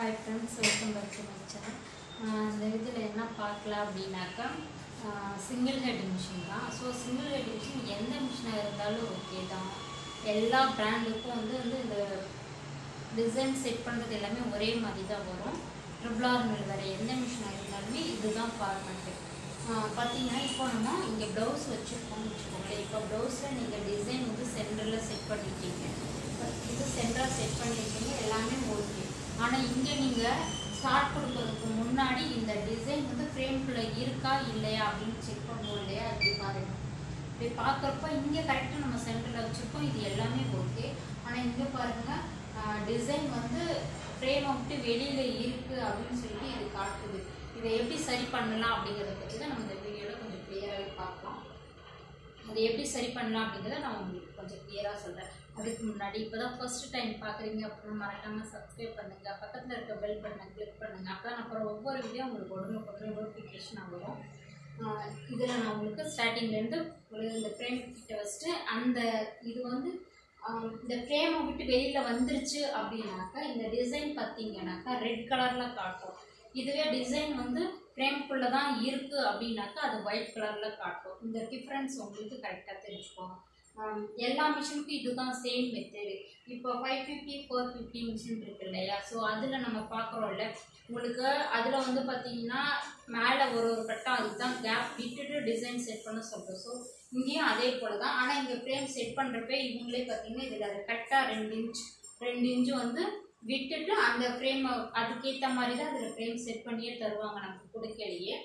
Hi friends welcome back to my channel இந்த இதில் என்ன பார்க்கலாம் அப்படின்னாக்கா சிங்கிள் ஹெட் மிஷின் தான் ஸோ சிங்கிள் ஹெட் மிஷின் எந்த மிஷினாக இருந்தாலும் ஓகே தான் எல்லா பிராண்டுக்கும் வந்து வந்து இந்த டிசைன் செட் பண்ணுறது எல்லாமே ஒரே மாதிரி தான் வரும் ட்ரிபிள் ஆர் மில் வர எந்த மிஷினாக இருந்தாலுமே இதுதான் ஃபார்மெட்டு பார்த்தீங்கன்னா இப்போ நம்ம இங்கே ப்ளவுஸ் வச்சுருக்கோம்னு வச்சுக்கோங்களேன் இப்போ ப்ளவுஸில் நீங்கள் டிசைன் வந்து சென்டரில் செட் பண்ணிட்டீங்க இது சென்டராக செட் பண்ணிட்டீங்க எல்லாமே ஓகே ஆனால் இங்கே நீங்கள் ஸ்டார்ட் கொடுக்கறதுக்கு முன்னாடி இந்த டிசைன் வந்து ஃப்ரேம்குள்ளே இருக்கா இல்லையா அப்படின்னு செக் பண்ணுவோம் இல்லையா அப்படி பாருங்க இப்படி பார்க்குறப்ப இங்கே கரெக்டாக நம்ம சென்டரில் வச்சுருக்கோம் இது எல்லாமே ஓகே ஆனால் இங்கே பாருங்கள் டிசைன் வந்து ஃப்ரேமை விட்டு வெளியில் இருக்குது அப்படின்னு சொல்லிட்டு இது காட்டுது இதை எப்படி சரி பண்ணலாம் அப்படிங்கிறத பற்றி தான் நம்ம இந்த வீடியோவில் கொஞ்சம் கிளியராகவே பார்க்கலாம் அதை எப்படி சரி பண்ணலாம் அப்படிங்கிறத நான் உங்களுக்கு கொஞ்சம் கிளியராக சொல்கிறேன் அதுக்கு முன்னாடி இப்போ தான் ஃபர்ஸ்ட் டைம் பார்க்குறீங்க அப்படின்னா மறக்காமல் சப்ஸ்கிரைப் பண்ணுங்கள் பக்கத்தில் இருக்க பெல் பட்டனை கிளிக் பண்ணுங்கள் அப்போ தான் அப்புறம் ஒவ்வொரு வீடியோ உங்களுக்கு உடனுக்குடன் நோட்டிஃபிகேஷனாக வரும் இதில் நான் உங்களுக்கு ஸ்டார்டிங்லேருந்து ஒரு இந்த ஃப்ரேம் கிட்ட வச்சுட்டு அந்த இது வந்து ஆஹ், இந்த ஃப்ரேமை விட்டு வெளியில் வந்துருச்சு அப்படின்னாக்கா இந்த டிசைன் பார்த்தீங்கன்னாக்கா ரெட் கலரில் காட்டும் இதுவே டிசைன் வந்து ஃப்ரேம்குள்ளே தான் இருக்குது அப்படின்னாக்கா அது ஒயிட் கலரில் காட்டும் இந்த டிஃப்ரென்ஸ் உங்களுக்கு கரெக்டாக தெரிஞ்சுக்கோங்க ஆம், எல்லா மிஷினுக்கும் இதுதான் சேம் மெத்தடு இப்போ five fifty four fifty machine இருக்கு இல்லையா ஸோ அதில் நம்ம பார்க்குறோம்ல உங்களுக்கு அதில் வந்து பார்த்தீங்கன்னா மேலே ஒரு ஒரு கட்டம் அதுதான் கேப் விட்டுட்டு டிசைன் செட் பண்ண சொல்கிறோம் ஸோ இங்கேயும் அதே போல் தான் ஆனால் இங்கே ஃப்ரேம் செட் பண்ணுறப்ப இவங்களே பார்த்தீங்கன்னா இதில் கரெக்டாக ரெண்டு இன்ச் ரெண்டு இன்ச்சு வந்து விட்டுட்டு அந்த ஃப்ரேம் அதுக்கேற்ற மாதிரி தான் அதில் ஃப்ரேம் செட் பண்ணியே தருவாங்க நமக்கு கொடுக்கலையே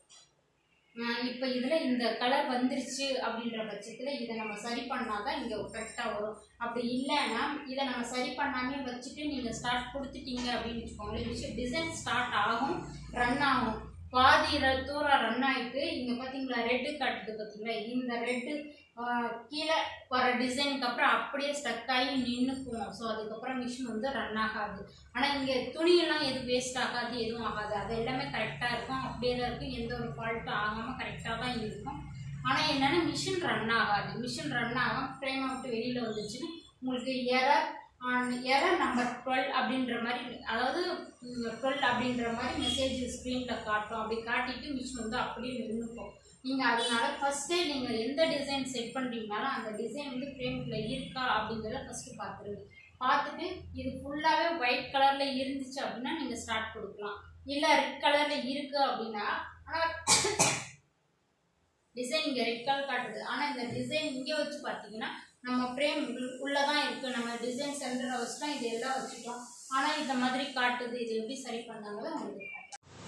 இப்போ இதில் இந்த கலர் வந்துருச்சு அப்படின்ற பட்சத்தில் இதை நம்ம சரி பண்ணால் தான் இங்கே கரெக்டாக வரும் அப்படி இல்லைன்னா இதை நம்ம சரி பண்ணாமே வச்சுட்டு நீங்கள் ஸ்டார்ட் கொடுத்துட்டீங்க அப்படின்னு வச்சுக்கோங்களேன் விஷயம் டிசைன் ஸ்டார்ட் ஆகும் ரன் ஆகும் பாதி ர- தூரம் ரன் ஆகிட்டு இங்கே பார்த்தீங்களா ரெட்டு காட்டுது பார்த்தீங்களா இந்த ரெட்டு கீழே வர டிசைனுக்கு அப்புறம் அப்படியே ஸ்டக் ஆகி நின்றுக்கும் ஸோ அதுக்கப்புறம் மிஷின் வந்து ரன் ஆகாது ஆனால் இங்கே துணியெல்லாம் எதுவும் வேஸ்ட் ஆகாது எதுவும் ஆகாது அது எல்லாமே கரெக்டாக இருக்கும் அப்படியே தான் இருக்கும் எந்த ஒரு ஃபால்ட்டும் ஆகாமல் கரெக்டாக தான் இருக்கும் ஆனால் என்னென்னா மிஷின் ரன் ஆகாது மிஷின் ரன் ஆகாம ஃப்ரேமை விட்டு வெளியில் வந்துச்சுன்னு உங்களுக்கு எரர் எரர் நம்பர் டுவெல் அப்படின்ற மாதிரி அதாவது டுவெல் அப்படின்ற மாதிரி மெசேஜ் ஸ்க்ரீனில் காட்டும் அப்படி காட்டிட்டு மிஷின் வந்து அப்படியே நின்றுக்கும் நீங்கள் அதனால ஃபஸ்ட்டே நீங்கள் எந்த டிசைன் செட் பண்ணுறீங்கனாலும் அந்த டிசைன் வந்து ஃப்ரேம்குள்ளே இருக்கா அப்படிங்கிறத ஃபஸ்ட்டு பார்த்துருங்க பார்த்துட்டு இது ஃபுல்லாகவே ஒயிட் கலரில் இருந்துச்சு அப்படின்னா நீங்கள் ஸ்டார்ட் கொடுக்கலாம் இல்லை ரெட் கலரில் இருக்குது அப்படின்னா ஆனால் டிசைன் இங்கே ரெட் கலர் காட்டுது ஆனால் இந்த டிசைன் இங்கே வச்சு பார்த்தீங்கன்னா நம்ம ஃப்ரேம் உள்ளே தான் இருக்குது நம்ம டிசைன் சென்டரை வச்சுட்டோம் இது எல்லாம் வச்சுட்டோம் ஆனால் இந்த மாதிரி காட்டுது இது எப்படி சரி பண்ணாங்களோ உங்களுக்கு காட்டுறேன்.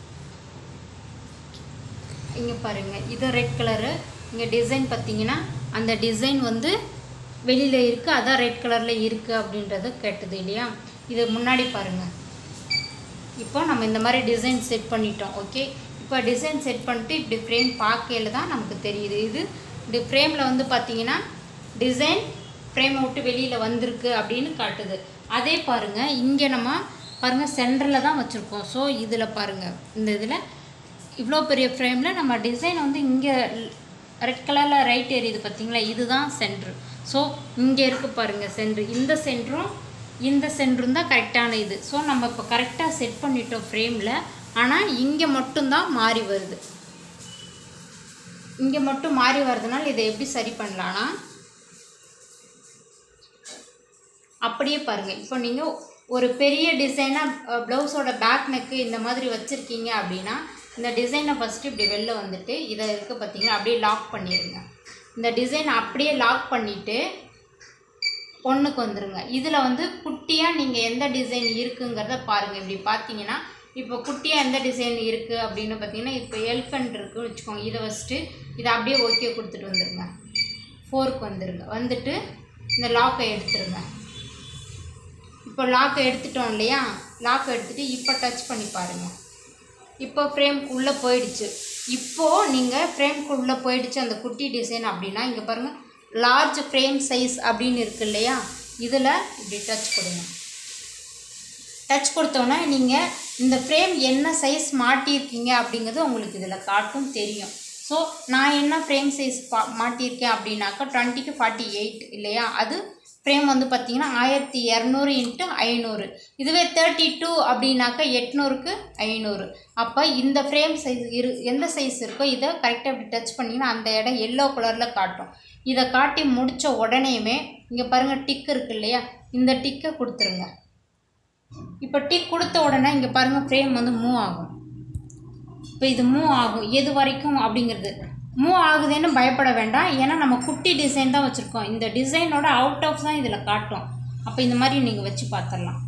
இங்கே பாருங்கள் இது ரெட் கலரு இங்கே டிசைன் பார்த்தீங்கன்னா அந்த டிசைன் வந்து வெளியில் இருக்குது அதான் ரெட் கலரில் இருக்குது அப்படின்றத கேட்டுது இல்லையா இது முன்னாடி பாருங்கள் இப்போ நம்ம இந்த மாதிரி டிசைன் செட் பண்ணிட்டோம் ஓகே இப்போ டிசைன் செட் பண்ணிட்டு இப்படி ஃப்ரேம் பார்க்கையில தான் நமக்கு தெரியுது இது இப்படி ஃப்ரேமில் வந்து பார்த்தீங்கன்னா டிசைன் ஃப்ரேமை விட்டு வெளியில் வந்திருக்கு அப்படின்னு காட்டுது அதே பாருங்கள் இங்கே நம்ம பாருங்கள் சென்டரில் தான் வச்சுருக்கோம் ஸோ இதில் பாருங்கள் இந்த இதில் இவ்வளோ பெரிய ஃப்ரேமில் நம்ம டிசைன் வந்து இங்கே ரெட் கலரில் ரைட் எரியுது பார்த்தீங்களா இதுதான் சென்ட்ரு ஸோ இங்கே இருக்குது பாருங்கள் சென்ட்ரு இந்த சென்டரும் இந்த சென்டரும் தான் கரெக்டான இது ஸோ நம்ம இப்போ கரெக்டாக செட் பண்ணிட்டோம் ஃப்ரேமில் ஆனால் இங்கே மட்டும்தான் மாறி வருது இங்கே மட்டும் மாறி வர்றதுனால இதை எப்படி சரி பண்ணலான்னா அப்படியே பாருங்கள் இப்போ நீங்கள் ஒரு பெரிய டிசைனாக ப்ளவுஸோட பேக் நெக்கு இந்த மாதிரி வச்சுருக்கீங்க அப்படின்னா இந்த டிசைனை ஃபஸ்ட்டு இப்படி வெளில வந்துட்டு இதை இருக்க பார்த்தீங்கன்னா அப்படியே லாக் பண்ணிடுங்க இந்த டிசைனை அப்படியே லாக் பண்ணிவிட்டு ஒன்றுக்கு வந்துருங்க இதில் வந்து குட்டியாக நீங்கள் எந்த டிசைன் இருக்குங்கிறத பாருங்கள் இப்படி பார்த்தீங்கன்னா இப்போ குட்டியாக எந்த டிசைன் இருக்குது அப்படின்னு பார்த்தீங்கன்னா இப்போ எலிஃபெண்ட் இருக்குன்னு வச்சுக்கோங்க இதை வச்சுட்டு இதை அப்படியே ஓகே கொடுத்துட்டு வந்துருங்க ஃபோர்க்கு வந்துருங்க வந்துட்டு இந்த லாக்கை எடுத்துருங்க இப்போ லாக்கை எடுத்துட்டோம் இல்லையா லாக்கை எடுத்துட்டு இப்போ டச் பண்ணி பாருங்கள் இப்போ ஃப்ரேம்க்கு உள்ளே போயிடுச்சு இப்போது நீங்கள் ஃப்ரேம்க்கு உள்ளே போயிடுச்சு அந்த குட்டி டிசைன் அப்படின்னா இங்கே பாருங்கள் லார்ஜ் ஃப்ரேம் சைஸ் அப்படின்னு இருக்கு இல்லையா இதில் இப்படி டச் கொடுங்க டச் கொடுத்தோன்னே நீங்கள் இந்த ஃப்ரேம் என்ன சைஸ் மாட்டியிருக்கீங்க அப்படிங்கிறது உங்களுக்கு இதில் காட்டும் தெரியும் ஸோ நான் என்ன ஃப்ரேம் சைஸ் பா மாட்டியிருக்கேன் அப்படின்னாக்கா டுவெண்ட்டிக்கு ஃபார்ட்டி எயிட் இல்லையா அது ஃப்ரேம் வந்து பார்த்தீங்கன்னா ஆயிரத்தி இரநூறு இன்ட்டு ஐநூறு இதுவே தேர்ட்டி டூ அப்படின்னாக்கா எட்நூறுக்கு ஐநூறு அப்போ இந்த ஃப்ரேம் சைஸ் இரு எந்த சைஸ் இருக்கோ இதை கரெக்டாக இப்படி டச் பண்ணிங்கன்னா அந்த இடம் எல்லோ கலரில் காட்டும் இதை காட்டி முடித்த உடனேயுமே இங்கே பாருங்கள் டிக் இருக்கு இல்லையா இந்த டிக்கை கொடுத்துருங்க இப்போ டிக் கொடுத்த உடனே இங்கே பாருங்கள் ஃப்ரேம் வந்து மூவ் ஆகும் இப்போ இது மூவ் ஆகும் எது வரைக்கும் அப்படிங்கிறது மூவ் ஆகுதுன்னு பயப்பட வேண்டாம் ஏன்னா நம்ம குட்டி டிசைன் தான் வச்சுருக்கோம் இந்த டிசைனோட அவுட் ஆஃப் தான் இதில் காட்டும் அப்போ இந்த மாதிரி நீங்கள் வச்சு பார்த்துடலாம்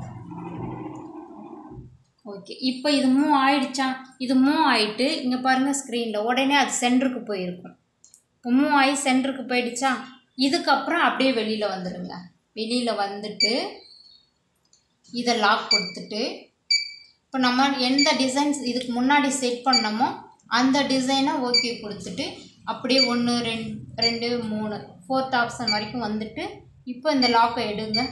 ஓகே இப்போ இது மூவ் ஆயிடுச்சா இது மூவ் ஆயிட்டு இங்கே பாருங்கள் ஸ்க்ரீனில் உடனே அது சென்டருக்கு போயிருக்கும் இப்போ மூவ் ஆகி சென்டருக்கு போயிடுச்சா இதுக்கப்புறம் அப்படியே வெளியில் வந்துடுங்க வெளியில் வந்துட்டு இதை லாக் கொடுத்துட்டு இப்போ நம்ம எந்த டிசைன்ஸ் இதுக்கு முன்னாடி செட் பண்ணமோ அந்த டிசைனை ஓகே கொடுத்துட்டு அப்படியே ஒன்று ரெண்டு ரெண்டு மூணு ஃபோர்த் ஆப்ஷன் வரைக்கும் வந்துட்டு இப்போ இந்த லாக்கை எடுங்க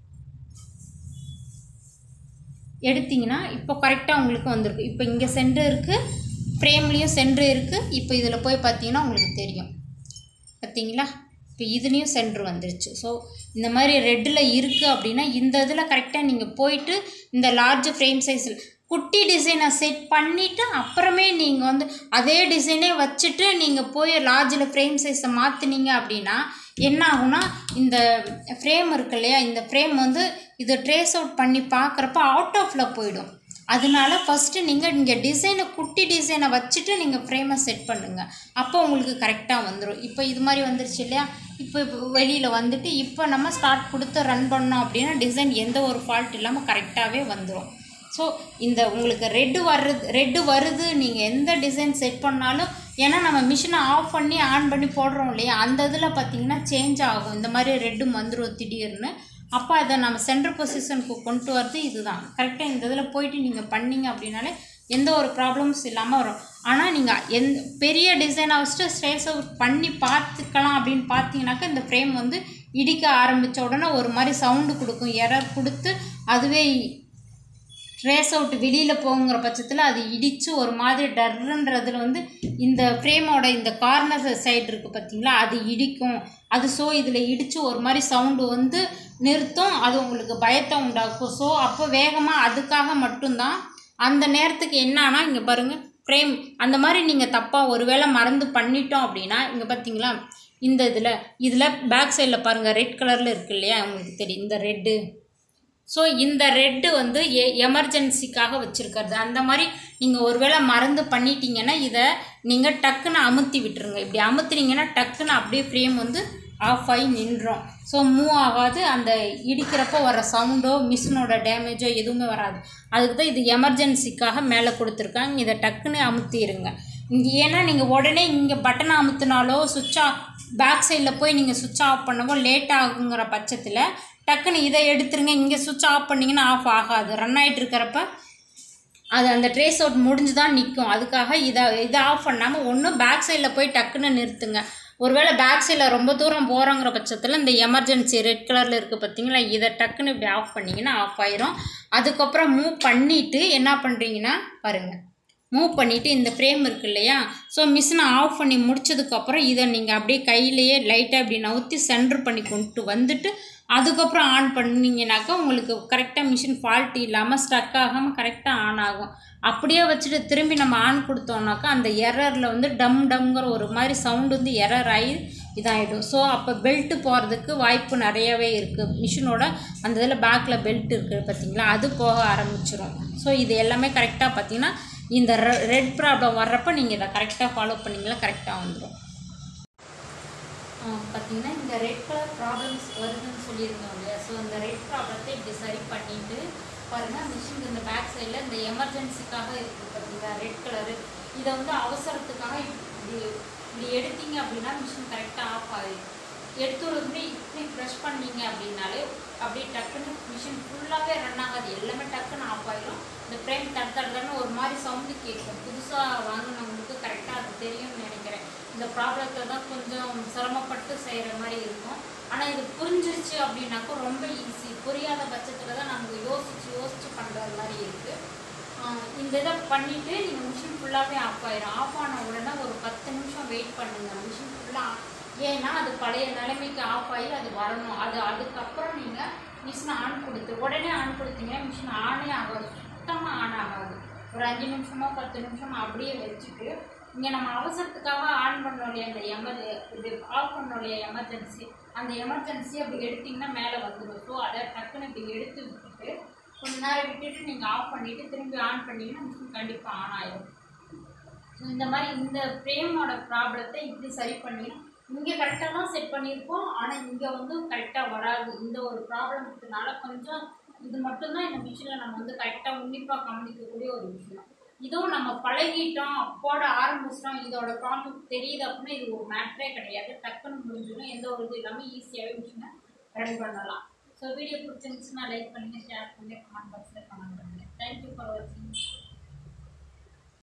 எடுத்தீங்கன்னா இப்போ கரெக்டாக உங்களுக்கு வந்திருக்கு இப்போ இங்கே சென்டர் இருக்குது ஃப்ரேம்லேயும் சென்டர் இருக்குது இப்போ இதில் போய் பார்த்தீங்கன்னா உங்களுக்கு தெரியும் பார்த்தீங்களா இப்போ இதுலேயும் சென்டர் வந்துருச்சு ஸோ இந்த மாதிரி ரெட்டில் இருக்குது அப்படின்னா இந்த இதில் கரெக்டாக நீங்கள் போயிட்டு இந்த லார்ஜ் ஃப்ரேம் சைஸில் குட்டி டிசைனை செட் பண்ணிவிட்டு அப்புறமே நீங்கள் வந்து அதே டிசைனே வச்சுட்டு நீங்கள் போய் லார்ஜில் ஃப்ரேம் சைஸை மாற்றினீங்க அப்படின்னா என்ன ஆகும்னா இந்த ஃப்ரேம் இருக்கு இல்லையா இந்த ஃப்ரேம் வந்து இதை ட்ரேஸ் அவுட் பண்ணி பார்க்குறப்ப அவுட் ஆஃபில் போயிடும் அதனால ஃபஸ்ட்டு நீங்கள் இங்கே டிசைனை குட்டி டிசைனை வச்சுட்டு நீங்கள் ஃப்ரேமை செட் பண்ணுங்கள் அப்போ உங்களுக்கு கரெக்டாக வந்துடும் இப்போ இது மாதிரி வந்துருச்சு இல்லையா இப்போ வெளியில் வந்துட்டு இப்போ நம்ம ஸ்டார்ட் கொடுத்து ரன் பண்ணோம் அப்படின்னா டிசைன் எந்த ஒரு ஃபால்ட் இல்லாமல் கரெக்டாகவே வந்துடும் ஸோ இந்த உங்களுக்கு ரெட்டு வர்றது ரெட்டு வருது நீங்கள் எந்த டிசைன் செட் பண்ணாலும் ஏன்னா நம்ம மிஷினை ஆஃப் பண்ணி ஆன் பண்ணி போடுறோம் இல்லையா அந்த இதில் பார்த்தீங்கன்னா சேஞ்ச் ஆகும் இந்த மாதிரி ரெட்டு வந்துடும் திடீர்னு அப்போ அதை நம்ம சென்டர் பொசிஷனுக்கு கொண்டு வரது இதுதான் கரெக்டாக இந்த இதில் போயிட்டு நீங்கள் பண்ணீங்க அப்படின்னாலே எந்த ஒரு ப்ராப்ளம்ஸ் இல்லாமல் வரும் ஆனால் நீங்கள் எந்த பெரிய டிசைனை வச்சுட்டு ஸ்ட்ரேஸ் அவுட் பண்ணி பார்த்துக்கலாம் அப்படின்னு பார்த்தீங்கன்னாக்கா இந்த ஃப்ரேம் வந்து இடிக்க ஆரம்பித்த உடனே ஒரு மாதிரி சவுண்டு கொடுக்கும் எரர் கொடுத்து அதுவே ட்ரேஸ் அவுட் வெளியில் போங்கிற பட்சத்தில் அது இடித்து ஒரு மாதிரி டர்ன்றதுல வந்து இந்த ஃப்ரேமோட இந்த கார்னர் சைடு இருக்குது பார்த்தீங்களா அது இடிக்கும் அது ஸோ இதில் இடித்து ஒரு மாதிரி சவுண்டு வந்து நிறுத்தும் அது உங்களுக்கு பயத்தை உண்டாக்கும் ஸோ அப்போ வேகமாக அதுக்காக மட்டும்தான் அந்த நேரத்துக்கு என்னன்னா இங்கே பாருங்கள் ஃப்ரேம் அந்த மாதிரி நீங்கள் தப்பாக ஒருவேளை மறந்து பண்ணிட்டோம் அப்படின்னா இங்கே பார்த்தீங்களா இந்த இதில் இதில் பேக் சைடில் பாருங்கள் ரெட் கலரில் இருக்கு இல்லையா உங்களுக்கு தெரியும் இந்த ரெட்டு ஸோ இந்த ரெட்டு வந்து எ எமர்ஜென்சிக்காக வச்சுருக்கிறது அந்த மாதிரி நீங்கள் ஒருவேளை மறந்து பண்ணிட்டீங்கன்னா இதை நீங்கள் டக்குன்னு அமுத்தி விட்டுருங்க இப்படி அமுத்துனீங்கன்னா டக்குன்னு அப்படியே ஃப்ரேம் வந்து ஆஃப் ஆகி நின்றோம் ஸோ மூவ் ஆகாது அந்த இடிக்கிறப்போ வர சவுண்டோ மிஷினோட டேமேஜோ எதுவுமே வராது அதுக்கு தான் இது எமர்ஜென்சிக்காக மேலே கொடுத்துருக்காங்க இதை டக்குன்னு அமுத்திடுங்க இங்கே ஏன்னா நீங்கள் உடனே இங்கே பட்டனை அமுத்தினாலோ சுவிட்ச் ஆஃப் பேக் சைடில் போய் நீங்கள் சுவிட்ச் ஆஃப் பண்ணவோ லேட் ஆகுங்கிற பட்சத்தில் டக்குன்னு இதை எடுத்துருங்க இங்கே சுவிட்ச் ஆஃப் பண்ணிங்கன்னா ஆஃப் ஆகாது ரன் ஆகிட்டு இருக்கிறப்ப அது அந்த ட்ரேஸ் அவுட் முடிஞ்சு தான் நிற்கும் அதுக்காக இதை இதை ஆஃப் பண்ணாமல் ஒன்று பேக் சைடில் போய் டக்குன்னு நிறுத்துங்க ஒருவேளை பேக் சைடில் ரொம்ப தூரம் போகிறோங்கிற பட்சத்தில் இந்த எமர்ஜென்சி ரெட் கலரில் இருக்குது பார்த்தீங்களா இதை டக்குன்னு இப்படி ஆஃப் பண்ணிங்கன்னா ஆஃப் ஆயிரும் அதுக்கப்புறம் மூவ் பண்ணிவிட்டு என்ன பண்ணுறீங்கன்னா பாருங்கள் மூவ் பண்ணிவிட்டு இந்த ஃப்ரேம் இருக்கு இல்லையா ஸோ மிஷினை ஆஃப் பண்ணி முடிச்சதுக்கப்புறம் இதை நீங்கள் அப்படியே கையிலேயே லைட்டாக இப்படி நவுத்தி சென்டர் பண்ணி கொண்டு வந்துட்டு அதுக்கப்புறம் ஆன் பண்ணிங்கனாக்கா உங்களுக்கு கரெக்டாக மிஷின் ஃபால்ட் இல்லாமல் ஸ்டக் ஆகாமல் கரெக்டாக ஆன் ஆகும் அப்படியே வச்சுட்டு திரும்பி நம்ம ஆன் கொடுத்தோம்னாக்கா அந்த எரரில் வந்து டம் டம்ங்கிற ஒரு மாதிரி சவுண்டு வந்து எரர் ஆகி இதாகிடும் ஸோ அப்போ பெல்ட்டு போகிறதுக்கு வாய்ப்பு நிறையவே இருக்குது மிஷினோட அந்த இதில் பேக்கில் பெல்ட் இருக்குது பார்த்தீங்களா அது போக ஆரம்பிச்சிரும் ஸோ இது எல்லாமே கரெக்டாக பார்த்தீங்கன்னா இந்த ரெட் ப்ராப்ளம் வர்றப்போ நீங்கள் இதை கரெக்டாக ஃபாலோ பண்ணிங்களா கரெக்டாக வந்துடும் பார்த்தீங்கன்னா இந்த ரெட் கலர் ப்ராப்ளம்ஸ் வருதுன்னு சொல்லியிருந்தோம் இல்லையா ஸோ இந்த ரெட் ப்ராப்ளத்தை இப்படி சரி பண்ணிட்டு பாருங்கள் மிஷின் இந்த பேக் சைடில் இந்த எமர்ஜென்சிக்காக இருக்குது பார்த்தீங்களா ரெட் கலரு இதை வந்து அவசரத்துக்காக இப்படி இப்படி எடுத்தீங்க அப்படின்னா மிஷின் கரெக்டாக ஆஃப் ஆகிடும் எடுத்து வந்து இப்படி ப்ரெஷ் பண்ணீங்க அப்படின்னாலே அப்படியே டக்குன்னு மிஷின் ஃபுல்லாகவே ரன் ஆகாது எல்லாமே டக்குன்னு ஆஃப் ஆகிடும் இந்த ஃப்ரேம் தட தடன்னு ஒரு மாதிரி சவுண்டு கேட்கும் புதுசாக வாங்கினவங்களுக்கு கரெக்டாக அது தெரியும்னு நினைக்கிறேன் இந்த ப்ராப்ளத்தை தான் கொஞ்சம் சிரமப்பட்டு செய்கிற மாதிரி இருக்கும் ஆனால் இது புரிஞ்சிருச்சு அப்படின்னாக்கா ரொம்ப ஈஸி புரியாத பட்சத்தில் தான் நமக்கு யோசிச்சு யோசிச்சு பண்ணுறது மாதிரி இருக்குது இந்த இதை பண்ணிவிட்டு நீங்கள் மிஷின் ஃபுல்லாகவே ஆஃப் ஆயிரும் ஆஃப் ஆன உடனே ஒரு பத்து நிமிஷம் வெயிட் பண்ணுங்கள் மிஷின் ஃபுல்லாக ஏன்னா அது பழைய நிலைமைக்கு ஆஃப் ஆகி அது வரணும் அது அதுக்கப்புறம் நீங்கள் மிஷினை ஆன் கொடுத்து உடனே ஆன் கொடுத்தீங்கன்னா மிஷின் ஆனே ஆகாது சுத்தமாக ஆன் ஆகாது ஒரு அஞ்சு நிமிஷமோ பத்து நிமிஷமோ அப்படியே வச்சுட்டு இங்கே நம்ம அவசரத்துக்காக ஆன் பண்ணோம் இல்லையா அந்த எமர் இது ஆஃப் பண்ணோம் இல்லையா எமர்ஜென்சி அந்த எமர்ஜென்சி அப்படி எடுத்தீங்கன்னா மேலே வந்துடும் ஸோ அதை டக்குன்னு இப்படி எடுத்து விட்டுட்டு கொஞ்ச நேரம் விட்டுட்டு நீங்கள் ஆஃப் பண்ணிவிட்டு திரும்பி ஆன் பண்ணீங்கன்னா மிஷின் கண்டிப்பாக ஆன் ஆயிடும் ஸோ இந்த மாதிரி இந்த ஃப்ரேமோட ப்ராப்ளத்தை இப்படி சரி பண்ணி இங்கே கரெக்டாக தான் செட் பண்ணியிருக்கோம் ஆனால் இங்கே வந்து கரெக்டாக வராது இந்த ஒரு ப்ராப்ளம்னால கொஞ்சம் இது மட்டும்தான் இந்த மிஷினில் நம்ம வந்து கரெக்டாக உன்னிப்பாக கவனிக்கக்கூடிய ஒரு விஷயம் இதுவும் நம்ம பழகிட்டோம் போட ஆரம்பிச்சிட்டோம் இதோட ப்ராப்ளம் தெரியுது அப்படின்னா இது ஒரு மேட்ரே கிடையாது டக்குன்னு முடிஞ்சிடும் எந்த ஒரு இது இல்லாமல் ஈஸியாகவே மிஷினை ரன் பண்ணலாம் ஸோ வீடியோ பிடிச்சிருந்துச்சுன்னா லைக் பண்ணுங்கள் ஷேர் பண்ணுங்கள் கமெண்ட் பாக்ஸில் கமெண்ட் பண்ணுங்கள் தேங்க்யூ ஃபார் வாட்சிங்